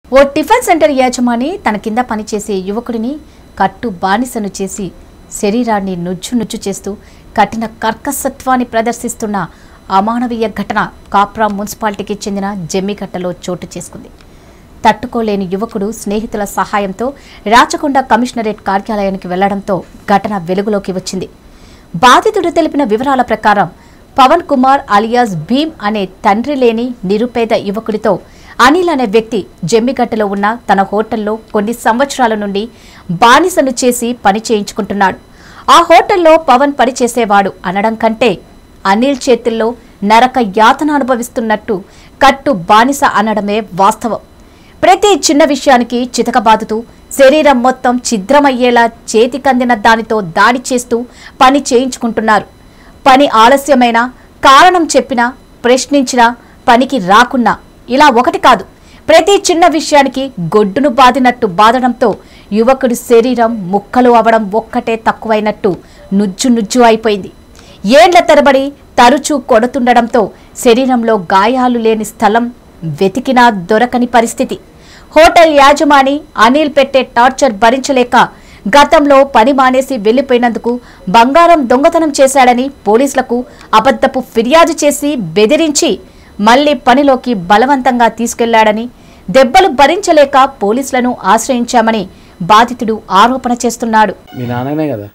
ఓ tiffin centre యజమాని తన కింద పనిచేసే యువకుడిని కట్టు బానిసను చేసి శరీరాన్ని నుజ్జు నుజ్జు చేస్తూ కఠిన కర్కసత్వాన్ని ప్రదర్శిస్తున్న అమానవీయ ఘటన కాప్రా మున్సిపాలిటీకి చెందిన జమ్మిగట్టలో చోటు చేసుకుంది తట్టుకోలేని యువకుడు స్నేహితుల సహాయంతో రాచకొండ కమిషనరేట్ కార్యాలయానికి వెళ్లడంతో ఘటన వెలుగులోకి వచ్చింది బాధితుడు తెలిపిన వివరాల ప్రకారం పవన్ కుమార్ అలియాస్ భీమ్ అనే తండ్రి లేని నిరుపేద యువకుడితో అనిల్ అనే వ్యక్తి జమ్మిగట్టలో ఉన్న తన హోటల్లో కొన్ని సంవత్సరాల నుండి బానిసను చేసి పని చేయించుకుంటున్నాడు ఆ హోటల్లో పవన్ పనిచేసేవాడు అనడం కంటే అనిల్ చేతుల్లో నరక యాతన అనుభవిస్తున్నట్టు కట్టు బానిస అనడమే వాస్తవం ప్రతి చిన్న విషయానికి చితకబాదుతూ శరీరం మొత్తం ఛిద్రమయ్యేలా చేతికందిన దానితో దాడి చేస్తూ పని చేయించుకుంటున్నారు పని ఆలస్యమైనా కారణం చెప్పినా ప్రశ్నించినా పనికి రాకున్నా ఇలా ఒకటి కాదు ప్రతి చిన్న విషయానికి గొడ్డును బాదినట్టు బాదడంతో యువకుడి శరీరం ముక్కలు అవడం ఒక్కటే తక్కువైనట్టు నుజ్జు నుజ్జు అయిపోయింది ఏండ్ల తరబడి తరచూ కొడుతుండడంతో శరీరంలో గాయాలు లేని స్థలం వెతికినా దొరకని పరిస్థితి హోటల్ యాజమాని అనిల్ పెట్టే టార్చర్ భరించలేక గతంలో పని మానేసి వెళ్లిపోయినందుకు బంగారం దొంగతనం చేశాడని పోలీసులకు అబద్ధపు ఫిర్యాదు చేసి బెదిరించి మళ్లీ పనిలోకి బలవంతంగా తీసుకెళ్లాడని దెబ్బలు భరించలేక పోలీసులను ఆశ్రయించామని బాధితుడు ఆరోపణ చేస్తున్నాడు మీ నాన్ననే కదా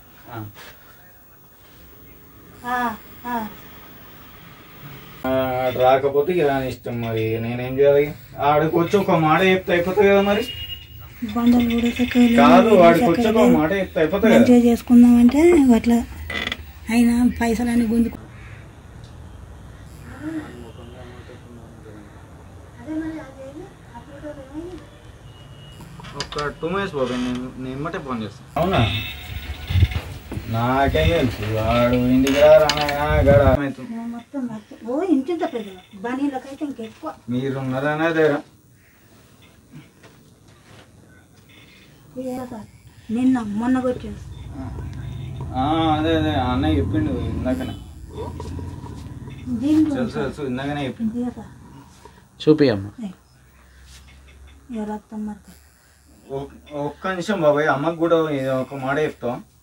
ఆ, ఆడు రాకపోతే ఇక రాని ఇష్టం మరి నేనేం చేయాలి ఆడికి వచ్చి ఒక మాట చెప్తే అయిపోతుంది కదా మరి బండలు కూడా చక్కగా కాదు వాడికి వచ్చి ఒక మాట చెప్తే అయిపోతుంది కదా మంచిగా చేసుకుందామంటే అట్లా అయినా పైసలన్నీ గుంజుకు ఒక టూ మినిట్స్ బాబాయ్ నేను నేను ఇమ్మటే ఫోన్ చేస్తాను అవునా నాకేం తెలుసు వాడు ఇంటికి రా రానాయనా గడ అవుతుంది. మొత్తం మొత్తం ఓ ఇంటింత పెద్ద బనీలకైతే ఇంకెక్కువ మీరున్నారనే దగ్గర ఇదే సార్ నిన్న మొన్న కొట్టాడు ఆ, అదే అదే అన్నయ్య చెప్పిండు ఇందాకనే దీంట్లో తెలుసు తెలుసు ఇందాకనే చెప్పిండు ఇదే సార్ చూపియమ్మ ఇక రక్తం మరి ఒ- ఒక్క నిమిషం బాబాయ్ అమ్మకు కూడా ఇది ఒక మాట చెప్తాం